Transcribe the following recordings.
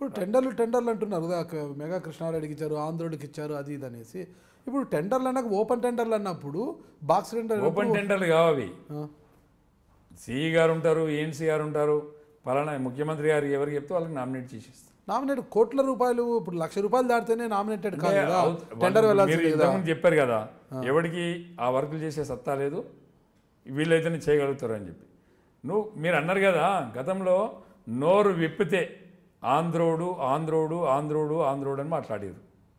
ఇప్పుడు టెండర్లు టెండర్లు అంటున్నారు కదా, క- మెగా కృష్ణారెడ్డికి ఇచ్చారు ఆంధ్రుడికి ఇచ్చారు అది ఇది అనేసి ఇప్పుడు టెండర్లు అన్నాక ఓపెన్ టెండర్లు అన్నప్పుడు బాక్స్ టెండర్ ఓపెన్ టెండర్లు కావవి సిఈ గారు ఉంటారు ఏఎన్సీ గారు ఉంటారు పలానా ముఖ్యమంత్రి గారు ఎవరికి చెప్తే వాళ్ళకి నామినేట్ చేసేస్తారు నామినేట్ కోట్ల రూపాయలు ఇప్పుడు లక్ష రూపాయలు దాటితేనే నామినేటెడ్ కాదు కదా అవుత- టెండర్ వాళ్ళు- వెళ్ళాల్సింది మీరు కదా ఇంతకుముందు చెప్పారు కదా ఎవరికి ఆ వర్కులు చేసే సత్తా లేదు వీళ్ళైతేనే చేయగలుగుతారు అని చెప్పి నువ్వు మీరు అన్నారు కదా గతంలో నోరు విప్పితే ఆంధ్రోడు ఆంధ్రోడు ఆంధ్రోడు ఆంధ్రోడు అని మాట్లాడారు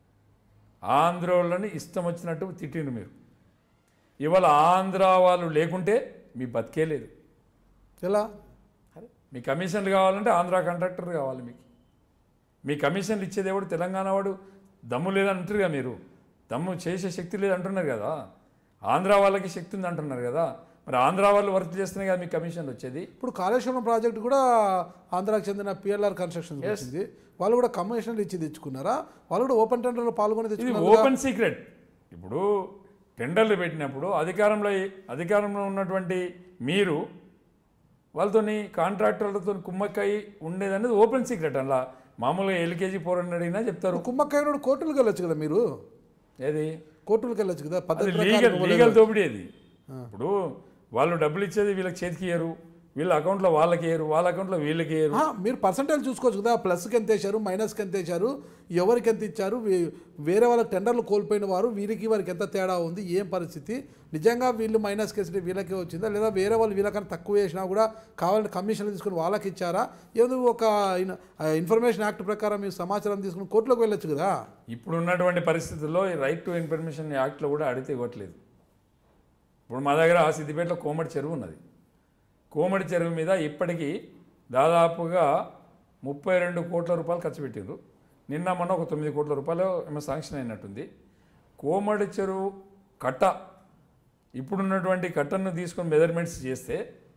ఆంధ్రోళ్ళని ఇష్టం వచ్చినట్టు తిట్టిండ్రు మీరు ఇవాళ ఆంధ్ర వాళ్ళు లేకుంటే మీ బతికే లేదు ఎలా మీ కమిషన్లు కావాలంటే ఆంధ్ర కాంట్రాక్టర్ కావాలి మీకు మీ కమిషన్లు ఇచ్చేది ఎవడు తెలంగాణ వాడు దమ్ము లేదంటారుగా మీరు దమ్ము చేసే శక్తి లేదంటున్నారు కదా ఆంధ్ర వాళ్ళకి శక్తి ఉంది అంటున్నారు కదా మరి ఆంధ్ర వాళ్ళు వర్క్ చేస్తేనే కదా మీ కమిషన్లు వచ్చేది ఇప్పుడు కాళేశ్వరం ప్రాజెక్ట్ కూడా ఆంధ్రాకి చెందిన పిఎల్ఆర్ కన్స్ట్రక్షన్ వచ్చింది వాళ్ళు కూడా కమిషన్లు ఇచ్చి తెచ్చుకున్నారా వాళ్ళు కూడా ఓపెన్ టెండర్లో పాల్గొని ఇది తెచ్చుకున్నారు ఓపెన్ సీక్రెట్ ఇప్పుడు టెండర్లు పెట్టినప్పుడు అధికారంలో అధికారంలో ఉన్నటువంటి మీరు వాళ్ళతోని కాంట్రాక్టర్లతో కుమ్మక్కై ఉండేదనేది ఓపెన్ సీక్రెట్ అలా మామూలుగా ఎల్కేజీ ఫోర్ హండ్రెడ్ అయినా చెప్తారు కుమ్మక్కయ్య కోర్టులకు వెళ్ళొచ్చు కదా మీరు ఏది కోర్టులకు వెళ్ళొచ్చు కదా అది పద్ధతి లీగల్ ప్రకారం లీగల్ దోపిడీ అది ఇప్పుడు వాళ్ళు డబ్బులు ఇచ్చేది వీళ్ళకి చేతికి ఇయ్యరు వీళ్ళ అకౌంట్లో వాళ్ళకి ఇయ్యరు వాళ్ళ అకౌంట్లో వీళ్ళకి ఇయ్యరు ఆ, మీరు పర్సంటేజ్ చూసుకోవచ్చు కదా ప్లస్కి ఎంత వేశారు మైనస్కి ఎంత వేశారు ఎవరికి ఎంత ఇచ్చారు వే- వేరే వాళ్ళకి టెండర్లు కోల్పోయిన వారు వీరికి వారికి ఎంత తేడా ఉంది ఏం పరిస్థితి నిజంగా వీళ్ళు మైనస్ కేసు వీళ్ళకే వచ్చిందా లేదా వేరే వాళ్ళు వీళ్ళకన్నా తక్కువ వేసినా కూడా కావాలంటే కమిషన్లు తీసుకుని వాళ్ళకి ఇచ్చారా ఏదో ఒక ఇన్- ఆ, ఇన్ఫర్మేషన్ యాక్ట్ ప్రకారం మీరు సమాచారం తీసుకుని కోర్టులోకి వెళ్ళొచ్చు కదా ఇప్పుడు ఉన్నటువంటి పరిస్థితుల్లో ఈ రైట్ టు ఇన్ఫర్మేషన్ యాక్ట్లో కూడా అడిగితే ఇవ్వట్లేదు ఇప్పుడు మా దగ్గర సిద్దిపేటలో కోమటి చెరువు ఉన్నది కోమటి చెరువు మీద ఇప్పటికీ దాదాపుగా ముప్పై రెండు కోట్ల రూపాయలు ఖర్చు పెట్టిండ్రు నిన్న మొన్న ఒక తొమ్మిది కోట్ల రూపాయలు ఏమో శాంక్షన్ అయినట్టుంది కోమటి చెరువు కట్ట ఇప్పుడున్నటువంటి కట్టను తీసుకొని మెజర్మెంట్స్ చేస్తే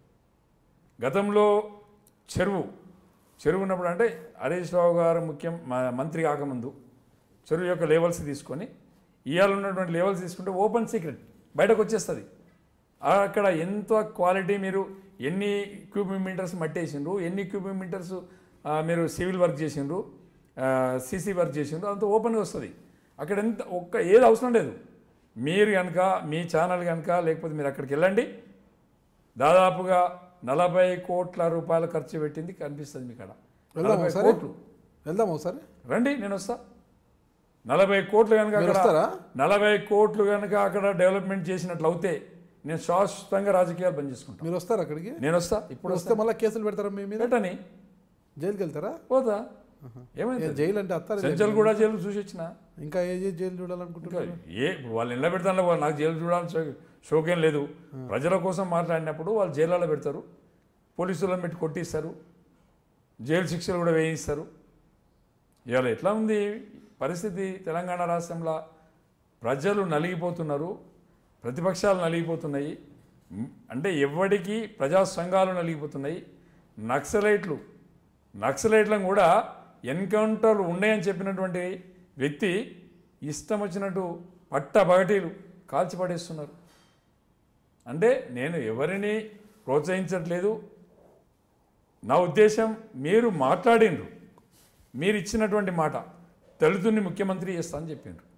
గతంలో చెరువు చెరువు ఉన్నప్పుడు అంటే హరీష్ రావు గారు ముఖ్యం మ- మంత్రి కాకముందు చెరువు యొక్క లెవెల్స్ తీసుకొని ఇవాళ ఉన్నటువంటి లెవెల్స్ తీసుకుంటే ఓపెన్ సీక్రెట్ బయటకు వచ్చేస్తుంది అక్కడ ఎంత క్వాలిటీ మీరు ఎన్ని క్యూబిక్ మీటర్స్ మట్టి వేసిండ్రు ఎన్ని క్యూబిక్ మీటర్స్ ఆ, మీరు సివిల్ వర్క్ చేసిండ్రు సీసీ వర్క్ చేసిండ్రు అంత ఓపెన్గా వస్తుంది అక్కడ ఎంత ఒక్క ఏది అవసరం లేదు మీరు కనుక మీ ఛానల్ కనుక లేకపోతే మీరు అక్కడికి వెళ్ళండి దాదాపుగా నలభై కోట్ల రూపాయలు ఖర్చు పెట్టింది కనిపిస్తుంది మీకు అక్కడ వెళ్దాం నలభై ఒకసారి కోట్లు వెళ్దాం ఒకసారి రండి నేను వస్తా నలభై కోట్లు కనుక మీరు అక్కడ వస్తారా? నలభై కోట్లు కనుక అక్కడ డెవలప్మెంట్ చేసినట్లు అవుతే నేను శాశ్వతంగా రాజకీయాలు బంద్ చేసుకుంటాను మీరు వస్తారా అక్కడికి నేను వస్తా ఇప్పుడు వస్తే మళ్ళీ కేసులు పెడతారా మీ మీద పెట్టని జైలుకి వెళ్తారా పోతా ఏ ఏమైంది జైలు అంటే అత్తారు సెంచల్ కూడా జైలు చూసి వచ్చిన ఇంకా ఏ ఏ జైలు ఇంకా చూడాలనుకుంటున్నారు ఏ ఇప్పుడు వాళ్ళు ఎండ పెడతాను వాళ్ళు నాకు జైలు చూడాలని షో- షోకేం లేదు ప్రజల కోసం మాట్లాడినప్పుడు వాళ్ళు జైల్లో పెడతారు పోలీసులను పెట్టి కొట్టిస్తారు జైలు శిక్షలు కూడా వేయిస్తారు ఇవాళ ఎట్లా ఉంది పరిస్థితి తెలంగాణ రాష్ట్రంలో ప్రజలు నలిగిపోతున్నారు ప్రతిపక్షాలు నలిగిపోతున్నాయి మ్, అంటే ఎవడికి ప్రజా సంఘాలు నలిగిపోతున్నాయి నక్సలైట్లు నక్సలైట్లను కూడా ఎన్కౌంటర్లు ఉన్నాయని చెప్పినటువంటి వ్యక్తి ఇష్టం వచ్చినట్టు పట్ట బగటీలు కాల్చి పడేస్తున్నారు అంటే నేను ఎవరిని ప్రోత్సహించట్లేదు నా ఉద్దేశం మీరు మాట్లాడిండ్రు మీరు ఇచ్చినటువంటి మాట దళితుని ముఖ్యమంత్రి చేస్తా అని చెప్పిండ్రు